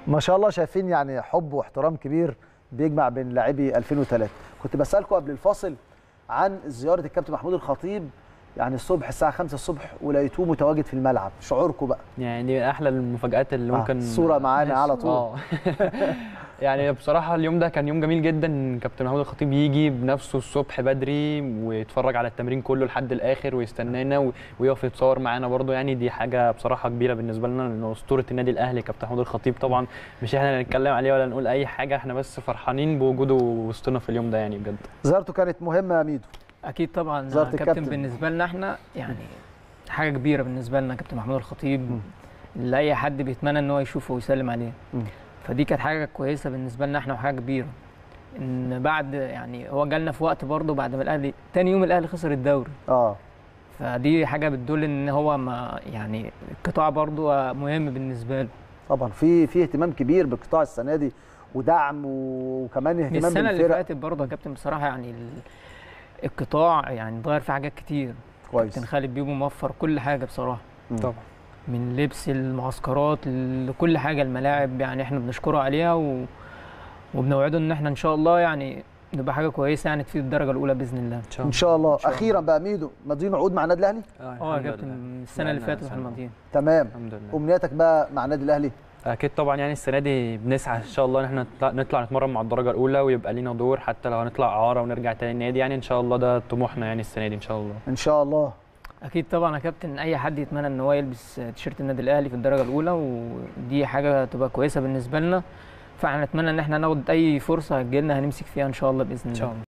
ما شاء الله شايفين يعني حب واحترام كبير بيجمع بين لاعبي 2003 كنت بسالكم قبل الفاصل عن زياره الكابتن محمود الخطيب يعني الصبح الساعه 5 الصبح ولقيتوه متواجد في الملعب شعوركم بقى يعني دي من احلى المفاجآت اللي آه، ممكن الصورة معانا على طول. اه يعني بصراحه اليوم ده كان يوم جميل جدا كابتن محمود الخطيب يجي بنفسه الصبح بدري ويتفرج على التمرين كله لحد الاخر ويستنانا و- ويقف يتصور معانا برضه يعني دي حاجه بصراحه كبيره بالنسبه لنا لانه اسطوره النادي الاهلي كابتن محمود الخطيب طبعا مش احنا اللي نتكلم عليه ولا نقول اي حاجه احنا بس فرحانين بوجوده وسطنا في اليوم ده يعني بجد زيارته كانت مهمه يا ميدو اكيد طبعا زيارة كابتن, الكابتن. بالنسبه لنا احنا يعني حاجه كبيره بالنسبه لنا كابتن محمود الخطيب اللي اي حد بيتمنى ان هو يشوفه ويسلم عليه مم. فدي كانت حاجه كويسه بالنسبه لنا احنا وحاجه كبيره ان بعد يعني هو جالنا في وقت برضه بعد ما الاهلي تاني يوم الاهلي خسر الدوري اه فدي حاجه بتدل ان هو ما يعني القطاع برضه مهم بالنسبه له طبعا في في اهتمام كبير بالقطاع السنه دي ودعم وكمان من اهتمام السنه اللي بالفرق فاتت برضه يا كابتن بصراحه يعني ال- القطاع يعني اتغير فيه حاجات كتير كويس كابتن خالد بيبو موفر كل حاجه بصراحه مم. طبعا من لبس المعسكرات لكل حاجه الملاعب يعني احنا بنشكره عليها و... وبنوعده ان احنا ان شاء الله يعني نبقى حاجه كويسه يعني تفيد الدرجه الاولى باذن الله ان شاء ان شاء الله شاء الله. اخيرا بقى ميدو ماضيين عقود مع النادي الاهلي اه يا الحمد كابتن لله. من السنه اللي بقالنا فاتت واحنا سنة. ماضيين تمام الحمد لله امنياتك بقى مع النادي الاهلي اكيد طبعا يعني السنه دي بنسعى ان شاء الله ان احنا نطلع, نطلع نتمرن مع الدرجه الاولى ويبقى لينا دور حتى لو هنطلع اعاره ونرجع تاني النادي يعني ان شاء الله ده طموحنا يعني السنه دي ان شاء الله ان شاء الله اكيد طبعا يا كابتن اي حد يتمنى ان هو يلبس تيشيرت النادي الاهلي في الدرجه الاولى ودي حاجه تبقى كويسه بالنسبه لنا فاحنا نتمنى ان احنا ناخد اي فرصه هتجيلنا هنمسك فيها ان شاء الله باذن ان الله شاء الله